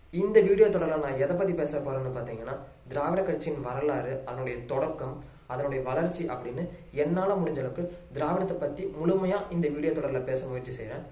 இந்த வீடியோ தொடரில் நான் எதை பத்தி பேச போறேன்னு பார்த்தீங்கன்னா திராவிட கட்சியின் வரலாறு அதனுடைய தொடக்கம் அதனுடைய வளர்ச்சி அப்படின்னு என்னால முடிஞ்ச அளவுக்கு திராவிடத்தை பத்தி முழுமையா இந்த வீடியோ தொடரில் பேச முயற்சி செய்றேன்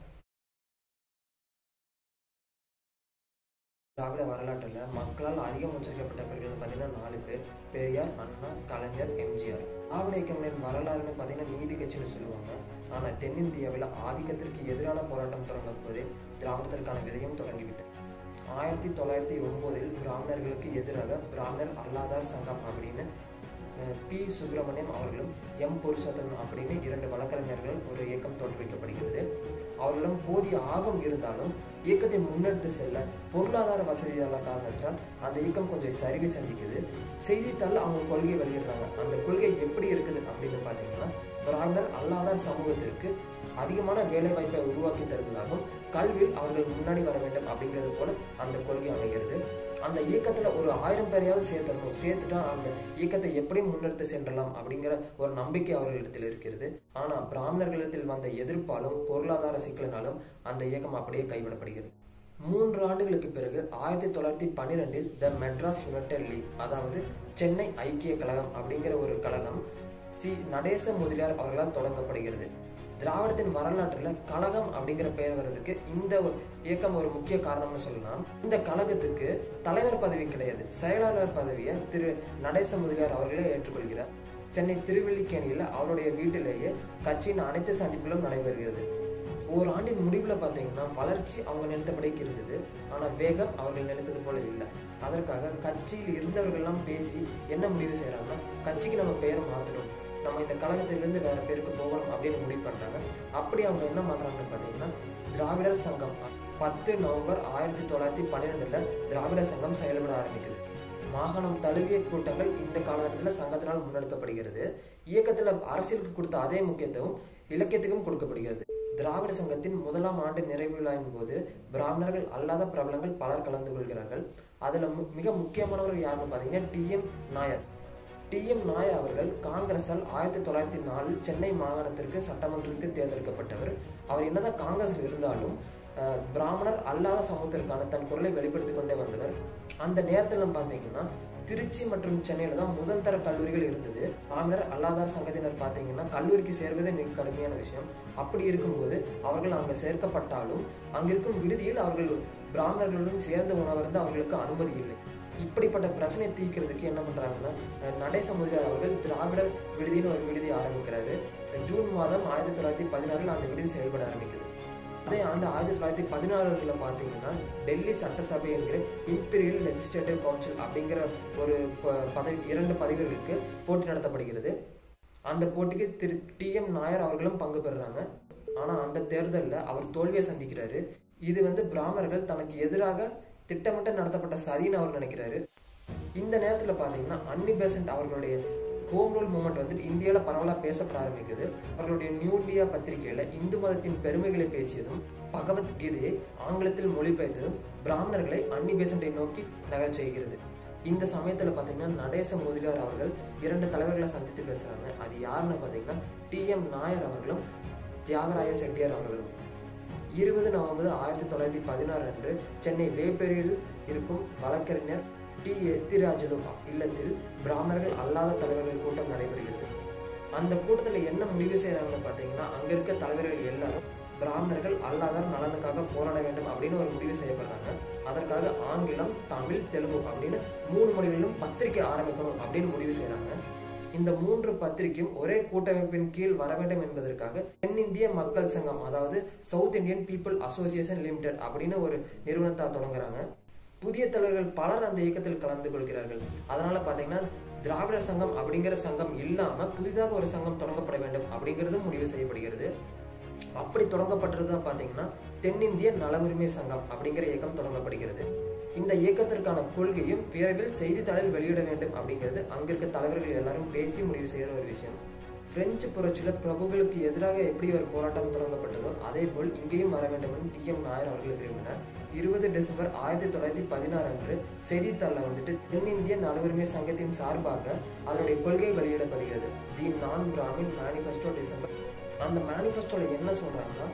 திராவிட வரலாற்றுல மக்களால் அதிகம் உச்சரிக்கப்பட்டவர்கள் பார்த்தீங்கன்னா நாலு பேர் பெரியார் அண்ணா கலைஞர் எம்ஜிஆர் திராவிட இயக்கங்களின் வரலாறுன்னு பார்த்தீங்கன்னா நீதி கட்சின்னு சொல்லுவாங்க ஆனா தென்னிந்தியாவில் ஆதிக்கத்திற்கு எதிரான போராட்டம் தொடங்கும் போதே திராவிடத்திற்கான விதயம் தொடங்கிவிட்டது ஆயிரத்தி தொள்ளாயிரத்தி ஒன்பதில் பிராமணர்களுக்கு எதிராக பிராமணர் அல்லாதார் சங்கம் அப்படின்னு அஹ், பி சுப்பிரமணியம் அவர்களும் எம் புருஷோத்தமன் அப்படின்னு இரண்டு வழக்கறிஞர்கள் ஒரு இயக்கம் தோற்றுவிக்கப்படுகிறது அவர்களிடம் போதிய ஆர்வம் இருந்தாலும் இயக்கத்தை முன்னெடுத்து செல்ல பொருளாதார வசதியான காரணத்தினால் அந்த இயக்கம் கொஞ்சம் சரிவை சந்திக்குது செய்தித்தாளில் அவங்க கொள்கையை வெளியிடுறாங்க அந்த கொள்கை எப்படி இருக்குது அப்படின்னு பார்த்தீங்கன்னா பிராமணர் அல்லாதார் சமூகத்திற்கு அதிகமான வேலை வாய்ப்பை உருவாக்கி தருவதாகவும் கல்வியில் அவர்கள் முன்னாடி வர வேண்டும் அப்படிங்கிறது போல அந்த கொள்கை அமைகிறது அந்த இயக்கத்துல ஒரு ஆயிரம் பேரையாவது சேர்த்தணும் சேர்த்துட்டா அந்த இயக்கத்தை எப்படி முன்னெடுத்து சென்றலாம் அப்படிங்கிற ஒரு நம்பிக்கை அவர்களிடத்தில் இருக்கிறது ஆனா பிராமணர்களிடத்தில் வந்த எதிர்ப்பாலும் பொருளாதார சிக்கலினாலும் அந்த இயக்கம் அப்படியே கைவிடப்படுகிறது மூன்று ஆண்டுகளுக்கு பிறகு ஆயிரத்தி தொள்ளாயிரத்தி பன்னிரெண்டில் த மெட்ராஸ் யுனைடெட் லீக் அதாவது சென்னை ஐக்கிய கழகம் அப்படிங்கிற ஒரு கழகம் சி நடேச முதலியார் அவர்களால் தொடங்கப்படுகிறது திராவிடத்தின் வரலாற்றுல கழகம் அப்படிங்கிற பெயர் வர்றதுக்கு இந்த ஒரு இயக்கம் ஒரு முக்கிய காரணம்னு சொல்லலாம் இந்த கழகத்துக்கு தலைவர் பதவி கிடையாது செயலாளர் பதவியை திரு நடேச முதலியார் அவர்களே ஏற்றுக்கொள்கிறார் சென்னை திருவல்லிக்கேணியில் அவருடைய வீட்டிலேயே கட்சியின் அனைத்து சந்திப்புகளும் நடைபெறுகிறது ஒரு ஆண்டின் முடிவுல பாத்தீங்கன்னா வளர்ச்சி அவங்க நினைத்தபடிக்கு இருந்தது ஆனா வேகம் அவர்கள் நினைத்தது போல இல்லை அதற்காக கட்சியில் இருந்தவர்கள்லாம் பேசி என்ன முடிவு செய்யறாங்கன்னா கட்சிக்கு நம்ம பெயரை மாத்தணும் நம்ம இந்த கழகத்திலிருந்து வேற பேருக்கு போகணும் அப்படின்னு முடிவு பண்றாங்க அப்படி அவங்க என்ன மாத்துறாங்கன்னு பாத்தீங்கன்னா திராவிடர் சங்கம் பத்து நவம்பர் ஆயிரத்தி தொள்ளாயிரத்தி பன்னிரெண்டுல திராவிட சங்கம் செயல்பட ஆரம்பிக்குது மாகாணம் தழுவிய கூட்டங்கள் இந்த காலகட்டத்தில் சங்கத்தினால் முன்னெடுக்கப்படுகிறது இயக்கத்துல அரசியலுக்கு கொடுத்த அதே முக்கியத்துவம் இலக்கியத்துக்கும் கொடுக்கப்படுகிறது திராவிட சங்கத்தின் முதலாம் ஆண்டு நிறைவு விழாவின் போது பிராமணர்கள் அல்லாத பிரபலங்கள் பலர் கலந்து கொள்கிறார்கள் அதுல மு- மிக முக்கியமானவர் யாருன்னு பாத்தீங்கன்னா T M Nair T M Nair அவர்கள் காங்கிரஸால் ஆயிரத்தி தொள்ளாயிரத்தி நாலில் சென்னை மாகாணத்திற்கு சட்டமன்றத்திற்கு தேர்ந்தெடுக்கப்பட்டவர் அவர் என்னதான் காங்கிரஸில் இருந்தாலும் அஹ், பிராமணர் அல்லாத சமூகத்திற்கான தன் குரலை வெளிப்படுத்திக் கொண்டே வந்தவர் அந்த நேரத்தில் பார்த்தீங்கன்னா திருச்சி மற்றும் சென்னையில தான் முதல் தர கல்லூரிகள் இருந்தது பிராமணர் அல்லாதார் சங்கத்தினர் பார்த்தீங்கன்னா கல்லூரிக்கு சேர்வதே மிக கடுமையான விஷயம் அப்படி இருக்கும்போது அவர்கள் அங்க சேர்க்கப்பட்டாலும் அங்கிருக்கும் விடுதியில் அவர்கள் பிராமணர்களுடன் சேர்ந்து உணவருந்து அவர்களுக்கு அனுமதி இல்லை இப்படிப்பட்ட பிரச்சனையை தீர்க்கிறதுக்கு என்ன பண்றாங்கன்னா அஹ், நடேச முதலியார் அவர்கள் திராவிடர் விடுதின்னு ஒரு விடுதி ஆரம்பிக்கிறாரு ஜூன் மாதம் ஆயிரத்தி தொள்ளாயிரத்தி பதினாறுல அந்த விடுதி செயல்பட ஆரம்பிக்குது அதே ஆண்டு ஆயிரத்தி தொள்ளாயிரத்தி பதினாறுல பார்த்தீங்கன்னா டெல்லி சட்டசபை என்கிற இம்பீரியல் லெஜிஸ்லேட்டிவ் கவுன்சில் அப்படிங்கிற ஒரு ப- பதவி இரண்டு பதவிகளுக்கு போட்டி நடத்தப்படுகிறது அந்த போட்டிக்கு திரு டி எம் நாயர் அவர்களும் பங்கு பெறுறாங்க ஆனா அந்த தேர்தலில் அவர் தோல்வியை சந்திக்கிறாரு இது வந்து பிராமணர்கள் தனக்கு எதிராக திட்டமிட்டு நடத்தப்பட்ட சதின்னு அவர் நினைக்கிறாரு இந்த நேரத்துல பாத்தீங்கன்னா அன்னி பெசன்ட் அவர்களுடைய ஹோம் ரூல் மூமெண்ட் வந்து இந்தியாவில் பரவலாக பேசப்பட ஆரம்பிக்குது அவர்களுடைய நியூ இந்தியா பத்திரிகையில இந்து மதத்தின் பெருமைகளை பேசியதும் பகவத்கீதையை ஆங்கிலத்தில் மொழிபெயர்த்ததும் பிராமணர்களை அன்னி பெசண்டை நோக்கி நகர் செய்கிறது இந்த சமயத்துல பாத்தீங்கன்னா நடேச முதலியார் அவர்கள் இரண்டு தலைவர்களை சந்தித்து பேசுறாங்க அது யாருன்னு பாத்தீங்கன்னா டி எம் நாயர் அவர்களும் தியாகராய செட்டியார் அவர்களும் இருபது நவம்பர் ஆயிரத்தி தொள்ளாயிரத்தி பதினாறு அன்று சென்னை வேப்பேரியில் இருக்கும் வழக்கறிஞர் டி எத்திராஜலு இல்லத்தில் பிராமணர்கள் அல்லாத தலைவர்கள் கூட்டம் நடைபெறுகிறது அந்த கூட்டத்தில் என்ன முடிவு செய்யறாங்கன்னு பார்த்தீங்கன்னா அங்க இருக்க தலைவர்கள் எல்லாரும் பிராமணர்கள் அல்லாதார் நலனுக்காக போராட வேண்டும் அப்படின்னு ஒரு முடிவு செய்யப்படுறாங்க அதற்காக ஆங்கிலம் தமிழ் தெலுங்கு அப்படின்னு மூணு மொழிகளிலும் பத்திரிகை ஆரம்பிக்கணும் அப்படின்னு முடிவு செய்யறாங்க இந்த மூன்று பத்திரிகையும் ஒரே கூட்டமைப்பின் கீழ் வர வேண்டும் என்பதற்காக தென்னிந்திய மக்கள் சங்கம் அதாவது south Indian people association limited அப்படின்னு ஒரு நிறுவனத்தை தொடங்குறாங்க புதிய தலைவர்கள் பலர் அந்த இயக்கத்தில் கலந்து கொள்கிறார்கள் அதனால பாத்தீங்கன்னா திராவிடர் சங்கம் அப்படிங்கிற சங்கம் இல்லாம புதிதாக ஒரு சங்கம் தொடங்கப்பட வேண்டும் அப்படிங்கிறது முடிவு செய்யப்படுகிறது அப்படி தொடங்கப்பட்டது தான் பாத்தீங்கன்னா தென்னிந்திய நல உரிமை சங்கம் அப்படிங்கிற இயக்கம் தொடங்கப்படுகிறது இந்த இயக்கத்திற்கான கொள்கையும் விரைவில் செய்தித்தாளில் வெளியிட வேண்டும் அப்படிங்கிறது அங்கிருக்க தலைவர்கள் எல்லாரும் பேசி முடிவு செய்யற ஒரு விஷயம் பிரெஞ்சு புரட்சியில பிரபுகளுக்கு எதிராக எப்படி ஒரு போராட்டம் தொடங்கப்பட்டதோ அதே போல் இங்கேயும் வர வேண்டும் என்று டி எம் நாயர் அவர்கள் விரும்பினார் இருபது டிசம்பர் ஆயிரத்தி தொள்ளாயிரத்தி பதினாறு அன்று செய்தித்தாளில் வந்துட்டு தென்னிந்திய நலவுரிமை சங்கத்தின் சார்பாக அதனுடைய கொள்கை வெளியிடப்படுகிறது தி நான் பிராமின் மேனிஃபெஸ்டோ டிசம்பர் அந்த மேனிஃபெஸ்டோல என்ன சொல்றாங்கன்னா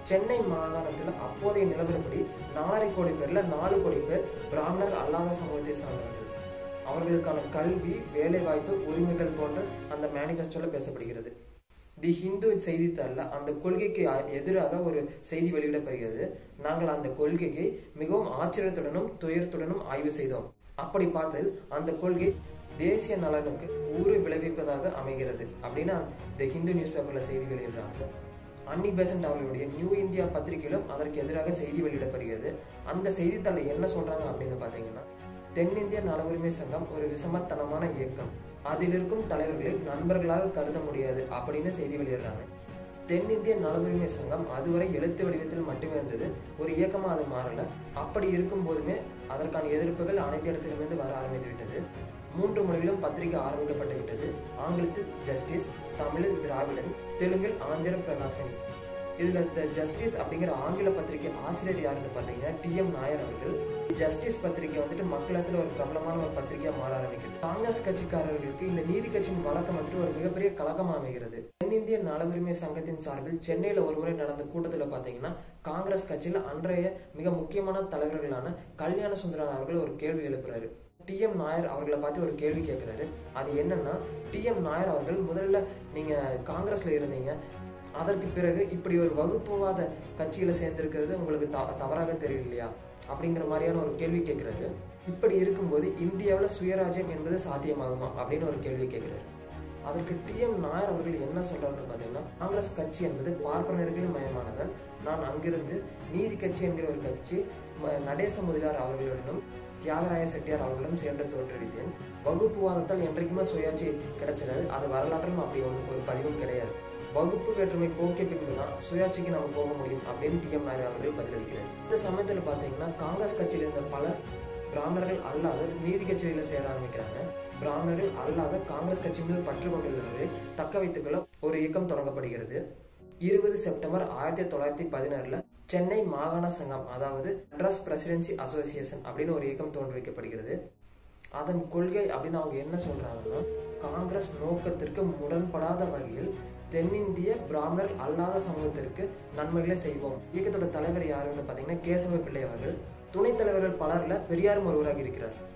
சென்னை மாகாணத்தில் அப்போதைய நிலவரப்படி நாலரை கோடி பேர்ல நாலு கோடி பேர் பிராமணர் அல்லாத சமூகத்தை சார்ந்தவர்கள் அவர்களுக்கான கல்வி வேலைவாய்ப்பு உரிமைகள் போன்ற அந்த மேனிஃபெஸ்டோல பேசப்படுகிறது தி ஹிந்து செய்தித்தாளில் அந்த கொள்கைக்கு அ- எதிராக ஒரு செய்தி வெளியிடப்படுகிறது நாங்கள் அந்த கொள்கையை மிகவும் ஆச்சரியத்துடனும் துயரத்துடனும் ஆய்வு செய்தோம் அப்படி பார்த்ததில் அந்த கொள்கை தேசிய நலனுக்கு ஊறு விளைவிப்பதாக அமைகிறது அப்படின்னு தி ஹிந்து நியூஸ் பேப்பர்ல செய்தி வெளியிடுறாங்க அன்னி பெசன்ட் அவர்களுடைய நியூ இந்தியா பத்திரிகையிலும் அதற்கு எதிராக செய்தி வெளியிடப்படுகிறது அந்த செய்தித்தாளில் என்ன சொல்றாங்க அப்படின்னு பார்த்தீங்கன்னா தென்னிந்திய நல உரிமை சங்கம் ஒரு விசமத்தனமான இயக்கம் அதில் இருக்கும் தலைவர்களை நண்பர்களாக கருத முடியாது அப்படின்னு செய்தி வெளியிடுறாங்க தென்னிந்திய நல உரிமை சங்கம் அதுவரை எழுத்து வடிவத்தில் மட்டுமே இருந்தது ஒரு இயக்கமா அது மாறல அப்படி இருக்கும் போதுமே அதற்கான எதிர்ப்புகள் அனைத்து இடத்திலுமிருந்து வர ஆரம்பித்து விட்டது மூன்று மொழிகளிலும் பத்திரிகை ஆரம்பிக்கப்பட்டு விட்டது ஆங்கிலத்தில் ஜஸ்டிஸ் தமிழில் திராவிடன் தெலுங்கில் ஆந்திர பிரகாசன் இதுல இந்த ஜஸ்டிஸ் அப்படிங்கிற ஆங்கில பத்திரிகை ஆசிரியர் யாருன்னு பார்த்தீங்கன்னா டி எம் நாயர் அவர்கள் ஜஸ்டிஸ் பத்திரிகை வந்துட்டு மக்களத்துல ஒரு பிரபலமான ஒரு பத்திரிகையா மாற ஆரம்பிக்குது காங்கிரஸ் கட்சிக்காரர்களுக்கு இந்த நீதி கட்சியின் வழக்கம் வந்துட்டு ஒரு மிகப்பெரிய கழகமா அமைகிறது தென்னிந்திய நல உரிமை சங்கத்தின் சார்பில் சென்னையில ஒரு முறை நடந்த கூட்டத்துல பாத்தீங்கன்னா காங்கிரஸ் கட்சியில அன்றைய மிக முக்கியமான தலைவர்களான கல்யாண சுந்தரன் அவர்கள் ஒரு கேள்வி எழுப்புறாரு டி எம் நாயர் அவர்களை பார்த்து ஒரு கேள்வி கேட்கிறாரு அது என்னன்னா டி எம் நாயர் அவர்கள் முதல்ல நீங்க காங்கிரஸ்ல இருந்தீங்க அதற்கு பிறகு இப்படி ஒரு வகுப்புவாத கட்சியில சேர்ந்திருக்கிறது உங்களுக்கு த- தவறாக தெரியலையா அப்படிங்கிற மாதிரியான ஒரு கேள்வி கேட்கிறாரு இப்படி இருக்கும்போது இந்தியாவில் சுயராஜ்யம் என்பது சாத்தியமாகுமா அப்படின்னு ஒரு கேள்வி கேட்கிறாரு அதற்கு டி எம் நாயர் அவர்கள் என்ன சொல்றாருன்னு பார்த்தீங்கன்னா காங்கிரஸ் கட்சி என்பது பார்ப்பனர்களின் மயமானதால் நான் அங்கிருந்து நீதி கட்சி என்கிற ஒரு கட்சி ம- நடேச முதலியார் அவர்களுடனும் தியாகராய செட்டியார் அவர்களும் சேர்ந்து தோற்றுவித்தேன் வகுப்புவாதத்தால் என்றைக்குமே சுயாட்சி கிடைச்சிடாது அது வரலாற்றிலும் அப்படி ஒன்று ஒரு பதிவும் கிடையாது வகுப்பு வேற்றுமை போக்கிய பின்புதான் சுயாட்சிக்கு நம்ம போக முடியும் அப்படின்னு டி எம் நாயர் அவர்கள் பதிலளிக்கிறார் இந்த சமயத்துல பாத்தீங்கன்னா காங்கிரஸ் கட்சியில இருந்த பலர் பிராமணர்கள் அல்லாத நீதி கட்சியில சேர ஆரம்பிக்கிறாங்க பிராமணர்கள் அல்லாத காங்கிரஸ் கட்சி மேல் பற்று கொண்டுள்ளவர்களை தக்க வைத்துக் கொள்ள ஒரு இயக்கம் தொடங்கப்படுகிறது இருபது செப்டம்பர் ஆயிரத்தி தொள்ளாயிரத்தி பதினாறுல சென்னை மாகாண சங்கம் அதாவது மெட்ராஸ் பிரசிடென்சி அசோசியேஷன் அப்படின்னு ஒரு இயக்கம் தோற்றுவிக்கப்படுகிறது அதன் கொள்கை அப்படின்னு அவங்க என்ன சொல்றாங்கன்னா காங்கிரஸ் நோக்கத்திற்கு முரண்படாத வகையில் தென்னிந்திய பிராமணர் அல்லாத சமூகத்திற்கு நன்மைகளை செய்வோம் இயக்கத்தோட தலைவர் யாருன்னு பாத்தீங்கன்னா கேசவ பிள்ளை அவர்கள் துணைத் தலைவர்கள் பலர்ல பெரியாரும் ஒருவராக இருக்கிறார்